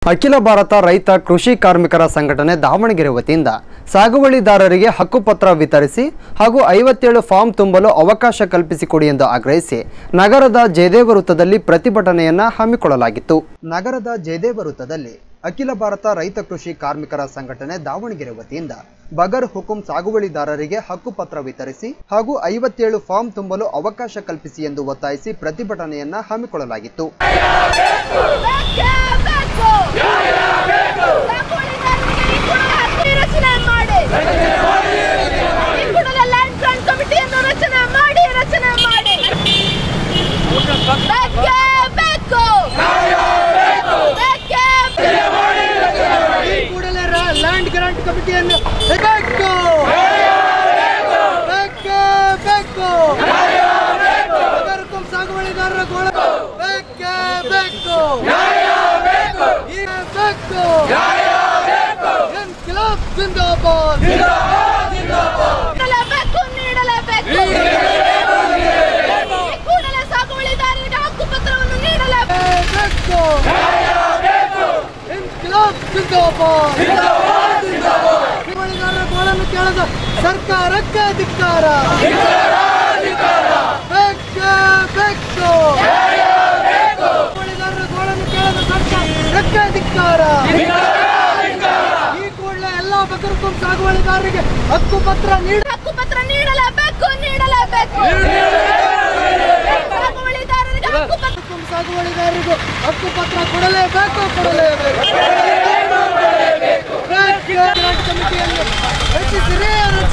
ಅಖಿಲ ಭಾರತ ರೈತ ಕೃಷಿ ಕಾರ್ಮಿಕರ ಸಂಘಟನೆ ದಾವಣಗೆರೆ ವತಿಯಿಂದ ಸಾಗುವಳಿದಾರರಿಗೆ ಹಕ್ಕುಪತ್ರ ವಿತರಿಸಿ ಹಾಗೂ ಐವತ್ತೇಳು ಫಾರ್ಮ್ ತುಂಬಲು ಅವಕಾಶ ಕಲ್ಪಿಸಿಕೊಡಿ ಎಂದು ಆಗ್ರಹಿಸಿ ನಗರದ ಜಯದೇವ ವೃತ್ತದಲ್ಲಿ ಪ್ರತಿಭಟನೆಯನ್ನ ಹಮ್ಮಿಕೊಳ್ಳಲಾಗಿತ್ತು ನಗರದ ಜಯದೇವ ವೃತ್ತದಲ್ಲಿ ಅಖಿಲ ಭಾರತ ರೈತ ಕೃಷಿ ಕಾರ್ಮಿಕರ ಸಂಘಟನೆ ದಾವಣಗೆರೆ ವತಿಯಿಂದ ಬಗರ್ ಹುಕುಂ ಸಾಗುವಳಿದಾರರಿಗೆ ಹಕ್ಕುಪತ್ರ ವಿತರಿಸಿ ಹಾಗೂ ಐವತ್ತೇಳು ಫಾರ್ಮ್ ತುಂಬಲು ಅವಕಾಶ ಕಲ್ಪಿಸಿ ಎಂದು ಒತ್ತಾಯಿಸಿ ಪ್ರತಿಭಟನೆಯನ್ನ ಹಮ್ಮಿಕೊಳ್ಳಲಾಗಿತ್ತು ರಚನೆ ಮಾಡಿ ಈ ಕೂಡಲೇ ಲ್ಯಾಂಡ್ ಗ್ರಾಂಟ್ ಕಮಿಟಿಯನ್ನು ರಚನೆ ಮಾಡಿ ರಚನೆ ಮಾಡಿ ಬೇಕೇ ಬೇಕು ಬೇಕೇ ಕೂಡಲೇ ಲ್ಯಾಂಡ್ ಗ್ರಾಂಟ್ ಕಮಿಟಿಯನ್ನು ಬೇಕು ಬೇಕೇ ಬೇಕು ನಗರಕ್ಕೂ ಸಾಗುವಳಿದಾರರ ಗೋಳ ಬೇಕೇ ಬೇಕು ಈಗ ಬೇಕು ಇನ್ಕಿಲಾಬ್ ಜಿಂದಾಬಾದ್ ನೀಡಲೇಬೇಕು ನೀಡಲೇಬೇಕು ಈ ಕೂಡಲೇ ಸಾಗುವಳಿದಾರರಿಗೆ ಹಕ್ಕು ಪತ್ರವನ್ನು ನೀಡಲೇಬೇಕು ಬೇಕು ಇನ್ಕಿಲಾಬ್ ಜಿಂದಾಬಾದ್ ಸಾಗುವಳಿದಾರರ ಗೋಳನ್ನು ಕೇಳದ ಸರ್ಕಾರಕ್ಕೆ ಧಿಕ್ಕಾರ ಬೇಕೇ ಬೇಕು ಸಾಗುವಳಿದಾರರ ಗೋಳನ್ನು ಕೇಳದ ಸರ್ಕಾರಕ್ಕೆ ಧಿಕ್ಕಾರ ಈ ಕೂಡಲೇ ಎಲ್ಲಾ ಬಕರ್ಕುಂ ಸಾಗುವಳಿದಾರರಿಗೆ ಹಕ್ಕು ಪತ್ರ ನೀಡ ಹಕ್ಕು ಪತ್ರ ನೀಡಲೇಬೇಕು ನೀಡಲೇಬೇಕು ಸಾಗುವಳಿದಾರರಿಗೆ ಹಕ್ಕು ಪತ್ರ ಬಕರ್ಕುಂ ಸಾಗುವಳಿದಾರರಿಗೂ ಹಕ್ಕು ಪತ್ರ ಕೊಡಲೇಬೇಕು ಕೊಡಲೇಬೇಕು ಬೇಕೇ ಗ್ರಾಂಟ್ ಕಮಿಟಿಯನ್ನು ರಚಿಸಿರಿ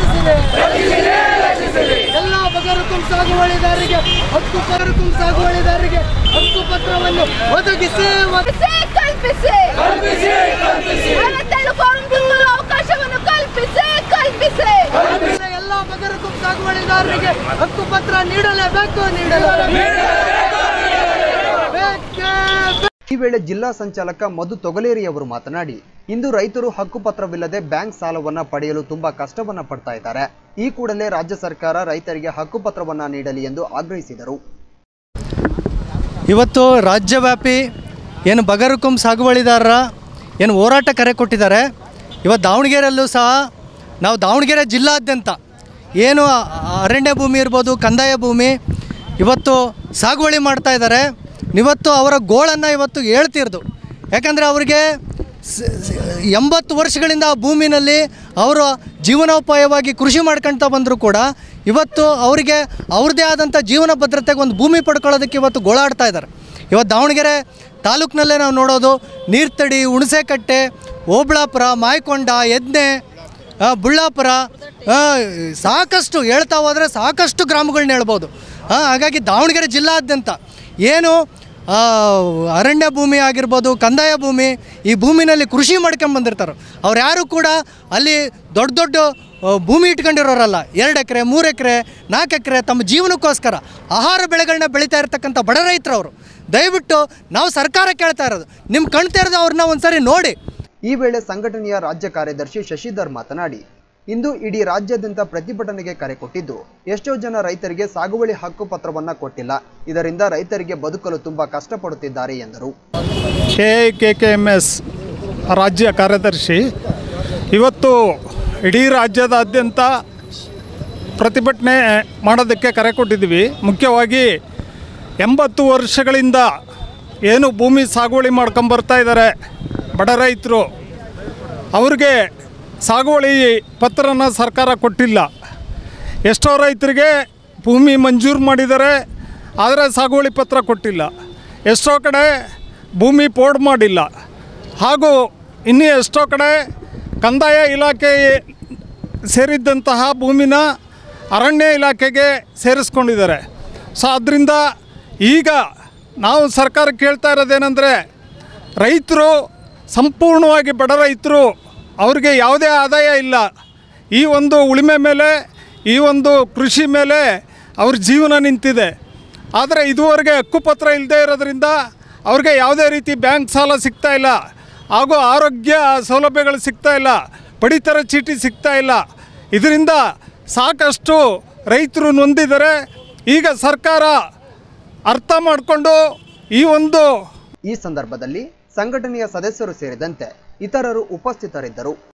ರಚಿಸಿರಿ ಎಲ್ಲ ಬಗರಕುಂ ಸಾಗುವಳಿದಾರರಿಗೆ ಹಕ್ಕು ಬಗರಕುಂ ಸಾಗುವಳಿದಾರರಿಗೆ ಹಕ್ಕು ಪತ್ರವನ್ನು ಒದಗಿಸಿ ಒದಗಿಸಿ ಕಲ್ಪಿಸಿ ಕಲ್ಪಿಸಿ ಐವತ್ತೇಳು ಫಾರ್ಮ್ ತುಂಬಲು ಅವಕಾಶವನ್ನು ಕಲ್ಪಿಸಿ ಕಲ್ಪಿಸಿ ಎಲ್ಲ ಬಗರಕುಂ ಸಾಗುವಳಿದಾರರಿಗೆ ಹಕ್ಕು ಪತ್ರ ನೀಡಲೇಬೇಕು ನೀಡಲೇಬೇಕು ಬೇಕೇ ಈ ವೇಳೆ ಜಿಲ್ಲಾ ಸಂಚಾಲಕ ಮಧು ತೊಗಲೇರಿಯವರು ಮಾತನಾಡಿ ಇಂದು ರೈತರು ಹಕ್ಕುಪತ್ರವಿಲ್ಲದೆ ಬ್ಯಾಂಕ್ ಸಾಲವನ್ನ ಪಡೆಯಲು ತುಂಬಾ ಕಷ್ಟವನ್ನ ಪಡ್ತಾ ಇದ್ದಾರೆ ಈ ಕೂಡಲೇ ರಾಜ್ಯ ಸರ್ಕಾರ ರೈತರಿಗೆ ಹಕ್ಕುಪತ್ರವನ್ನ ನೀಡಲಿ ಎಂದು ಆಗ್ರಹಿಸಿದರು ಇವತ್ತು ರಾಜ್ಯವ್ಯಾಪಿ ಏನು ಬಗರುಕುಂ ಸಾಗುವಳಿದಾರರ ಏನು ಹೋರಾಟ ಕರೆ ಕೊಟ್ಟಿದ್ದಾರೆ ಇವತ್ತು ದಾವಣಗೆರೆಯಲ್ಲೂ ಸಹ ನಾವು ದಾವಣಗೆರೆ ಜಿಲ್ಲಾದ್ಯಂತ ಏನು ಅ- ಅರಣ್ಯ ಭೂಮಿ ಇರ್ಬೋದು ಕಂದಾಯ ಭೂಮಿ ಇವತ್ತು ಸಾಗುವಳಿ ಮಾಡ್ತಾ ಇದ್ದಾರೆ ಇವತ್ತು ಅವರ ಗೋಳನ್ನು ಇವತ್ತು ಹೇಳ್ತಿರ್ದು ಯಾಕಂದರೆ ಅವರಿಗೆ ಸ- ಸ- ಎಂಬತ್ತು ವರ್ಷಗಳಿಂದ ಆ ಭೂಮಿನಲ್ಲಿ ಅವರು ಜೀವನೋಪಾಯವಾಗಿ ಕೃಷಿ ಮಾಡ್ಕೊಳ್ತಾ ಬಂದರೂ ಕೂಡ ಇವತ್ತು ಅವರಿಗೆ ಅವ್ರದ್ದೇ ಆದಂಥ ಜೀವನ ಭದ್ರತೆಗೆ ಒಂದು ಭೂಮಿ ಪಡ್ಕೊಳ್ಳೋದಕ್ಕೆ ಇವತ್ತು ಗೋಳಾಡ್ತಾ ಇದ್ದಾರೆ ಇವತ್ತು ದಾವಣಗೆರೆ ತಾಲೂಕಿನಲ್ಲೇ ನಾವು ನೋಡೋದು ನೀರ್ತಡಿ ಹುಣಸೆಕಟ್ಟೆ ಓಬಳಾಪುರ ಮಾಯಕೊಂಡ ಯದ್ನೆ ಆ, ಬುಳ್ಳಾಪುರ ಆ, ಸಾಕಷ್ಟು ಹೇಳ್ತಾ ಹೋದರೆ ಸಾಕಷ್ಟು ಗ್ರಾಮಗಳನ್ನ ಹೇಳ್ಬೋದು ಆ, ಹಾಗಾಗಿ ದಾವಣಗೆರೆ ಜಿಲ್ಲಾದ್ಯಂತ ಏನು ಆ, ಅರಣ್ಯ ಭೂಮಿ ಆಗಿರ್ಬೋದು ಕಂದಾಯ ಭೂಮಿ ಈ ಭೂಮಿನಲ್ಲಿ ಕೃಷಿ ಮಾಡ್ಕೊಂಡು ಬಂದಿರ್ತಾರೆ ಅವ್ರು ಯಾರು ಕೂಡ ಅಲ್ಲಿ ದೊಡ್ಡ ದೊಡ್ಡ ಆ, ಭೂಮಿ ಇಟ್ಕೊಂಡಿರೋರಲ್ಲ ಎರಡು ಎಕರೆ ಮೂರು ಎಕರೆ ನಾಲ್ಕು ಎಕರೆ ತಮ್ಮ ಜೀವನಕ್ಕೋಸ್ಕರ ಆಹಾರ ಬೆಳೆಗಳನ್ನ ಬೆಳೀತಾ ಇರ್ತಕ್ಕಂಥ ಬಡ ರೈತರು ಅವರು ದಯವಿಟ್ಟು ನಾವು ಸರ್ಕಾರ ಕೇಳ್ತಾ ಇರೋದು ನಿಮ್ಮ ಕಣ್ ತೆರೆದು ಅವ್ರನ್ನ ಒಂದ್ಸರಿ ನೋಡಿ ಈ ವೇಳೆ ಸಂಘಟನೆಯ ರಾಜ್ಯ ಕಾರ್ಯದರ್ಶಿ ಶಶಿಧರ್ ಮಾತನಾಡಿ ಇಂದು ಇಡೀ ರಾಜ್ಯಾದ್ಯಂತ ಪ್ರತಿಭಟನೆಗೆ ಕರೆ ಕೊಟ್ಟಿದ್ದು ಎಷ್ಟೋ ಜನ ರೈತರಿಗೆ ಸಾಗುವಳಿ ಹಕ್ಕು ಪತ್ರವನ್ನ ಕೊಟ್ಟಿಲ್ಲ ಇದರಿಂದ ರೈತರಿಗೆ ಬದುಕಲು ತುಂಬಾ ಕಷ್ಟಪಡುತ್ತಿದ್ದಾರೆ ಎಂದರು K I K K M S ರಾಜ್ಯ ಕಾರ್ಯದರ್ಶಿ ಇವತ್ತು ಇಡೀ ರಾಜ್ಯದಾದ್ಯಂತ ಪ್ರತಿಭಟನೆ ಮಾಡೋದಕ್ಕೆ ಕರೆ ಕೊಟ್ಟಿದ್ದೀವಿ ಮುಖ್ಯವಾಗಿ ಎಂಬತ್ತು ವರ್ಷಗಳಿಂದ ಏನು ಭೂಮಿ ಸಾಗುವಳಿ ಮಾಡ್ಕೊಂಬರ್ತಾ ಇದ್ದಾರೆ ಬಡ ರೈತರು ಅವ್ರಿಗೆ ಸಾಗುವಳಿ ಪತ್ರನ ಸರ್ಕಾರ ಕೊಟ್ಟಿಲ್ಲ ಎಷ್ಟೋ ರೈತರಿಗೆ ಭೂಮಿ ಮಂಜೂರು ಮಾಡಿದ್ದಾರೆ ಆದರೆ ಸಾಗುವಳಿ ಪತ್ರ ಕೊಟ್ಟಿಲ್ಲ ಎಷ್ಟೋ ಕಡೆ ಭೂಮಿ ಪೋಡ್ ಮಾಡಿಲ್ಲ ಹಾಗೂ ಇನ್ನೂ ಎಷ್ಟೋ ಕಡೆ ಕಂದಾಯ ಇಲಾಖೆ ಸೇರಿದ್ದಂತಹ ಭೂಮಿನ ಅರಣ್ಯ ಇಲಾಖೆಗೆ ಸೇರಿಸ್ಕೊಂಡಿದ್ದಾರೆ ಸೊ ಅದರಿಂದ ಈಗ ನಾವು ಸರ್ಕಾರ ಕೇಳ್ತಾ ಇರೋದೇನೆಂದರೆ ರೈತರು ಸಂಪೂರ್ಣವಾಗಿ ಬಡ ರೈತರು ಅವ್ರಿಗೆ ಯಾವುದೇ ಆದಾಯ ಇಲ್ಲ ಈ ಒಂದು ಉಳಿಮೆ ಮೇಲೆ ಈ ಒಂದು ಕೃಷಿ ಮೇಲೆ ಅವ್ರ ಜೀವನ ನಿಂತಿದೆ ಆದರೆ ಇದುವರೆಗೆ ಹಕ್ಕುಪತ್ರ ಇಲ್ಲದೆ ಇರೋದ್ರಿಂದ ಅವ್ರಿಗೆ ಯಾವುದೇ ರೀತಿ ಬ್ಯಾಂಕ್ ಸಾಲ ಸಿಗ್ತಾ ಇಲ್ಲ ಹಾಗೂ ಆರೋಗ್ಯ ಸೌಲಭ್ಯಗಳು ಸಿಗ್ತಾ ಇಲ್ಲ ಪಡಿತರ ಚೀಟಿ ಸಿಗ್ತಾ ಇಲ್ಲ ಇದರಿಂದ ಸಾಕಷ್ಟು ರೈತರು ನೊಂದಿದ್ದಾರೆ ಈಗ ಸರ್ಕಾರ ಅರ್ಥ ಮಾಡಿಕೊಂಡು ಈ ಒಂದು ಈ ಸಂದರ್ಭದಲ್ಲಿ ಸಂಘಟನೆಯ ಸದಸ್ಯರು ಸೇರಿದಂತೆ ಇತರರು ಉಪಸ್ಥಿತರಿದ್ದರು